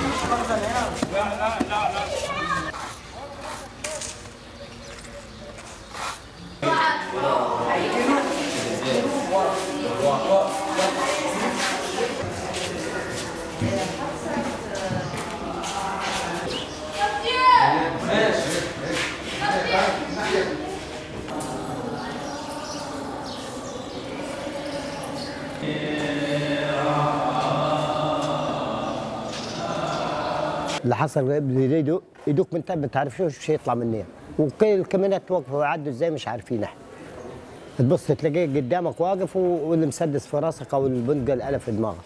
اللي حصل يدوق يدوق من تحت ما تعرفش وش هيطلع منين وكل الكاميرات توقفوا ويعدوا ازاي مش عارفين احنا تبص تلاقيه قدامك واقف و- واللي مسدس في راسك او البندقه الالف في دماغك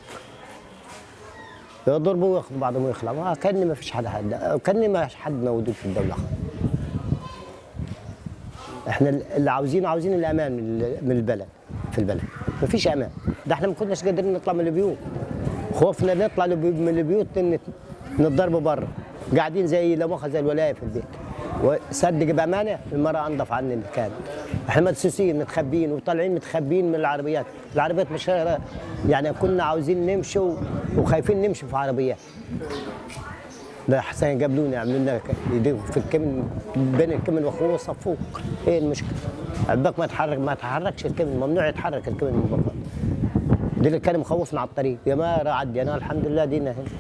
يضربوا وياخذوا بعضهم ويخلعوا آه كاني ما فيش حد حد كاني ما فيش حد موجود في الدوله احنا اللي عاوزينه عاوزين الامان من ال- من البلد في البلد ما فيش امان ده احنا ما كناش قادرين نطلع من البيوت خوفنا نطلع لبي- من البيوت نت- نتضرب بره قاعدين زي لا مؤاخذه زي الولايه في البيت وصدق بامانه المراه انضف عني المكان احنا مدسوسين متخبين وطالعين متخبين من العربيات العربيات مش يعني كنا عاوزين نمشي و- وخايفين نمشي في عربيات ده حسين قابلوني عملوا لنا ك- يديهم في الكمن بين الكمن واخوه صفوك ايه المشكله؟ عباك ما تحرك ما تحركش الكمن ممنوع يتحرك الكمن من بره دي اللي كان مخوفنا على الطريق يا ما عدي انا الحمد لله دينا هنا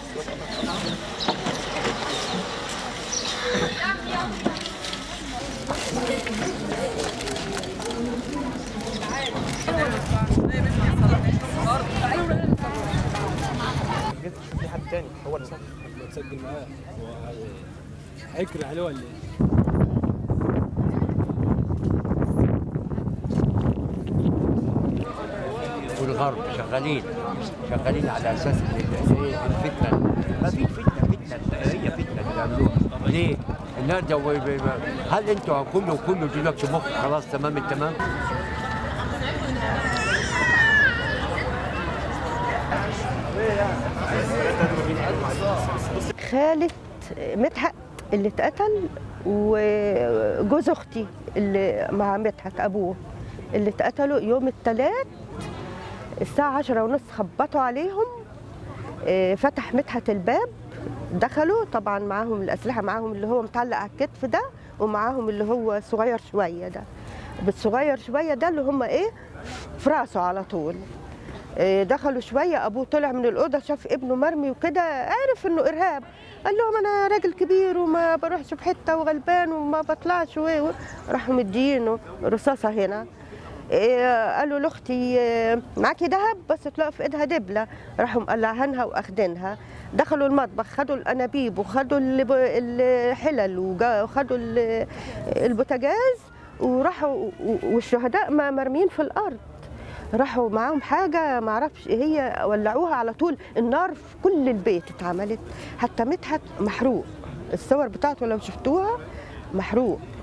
في حد تاني هو اللي سجل تسجل معاه هو هيكر عليه ولا ايه؟ والغرب شغالين شغالين على اساس ال- ال- الفتنه ما في فتنه فتنه هي فتنه اللي بيعملوها ليه؟ النهارده و- ب- ب- هل انتوا كله كله دلوقتي مخ خلاص تمام التمام؟ خالة مدحت اللي اتقتل وجوز اختي اللي مع مدحت ابوه اللي اتقتلوا يوم الثلاث الساعة عشرة ونص خبطوا عليهم آه، فتح مدحت الباب دخلوا طبعا معاهم الأسلحة معاهم اللي هو متعلق على الكتف ده ومعاهم اللي هو صغير شوية ده بالصغير شوية ده اللي هم ايه في راسه على طول إيه، دخلوا شويه ابوه طلع من الاوضه شاف ابنه مرمي وكده عرف انه ارهاب قال لهم انا راجل كبير وما بروحش في حته وغلبان وما بطلعش و- و- راحوا مدينه رصاصه هنا إيه، قالوا لاختي إيه، معاكي دهب بس تلاقوا في ايدها دبله راحوا مقلعينها واخدينها دخلوا المطبخ خدوا الانابيب وخدوا الب- الحلل وجا- وخدوا ال- البوتاجاز وراحوا و- والشهداء ما مرميين في الارض راحوا معاهم حاجة ما اعرفش ايه هي ولعوها على طول النار في كل البيت اتعملت حتى مدحت محروق الصور بتاعته لو شفتوها محروق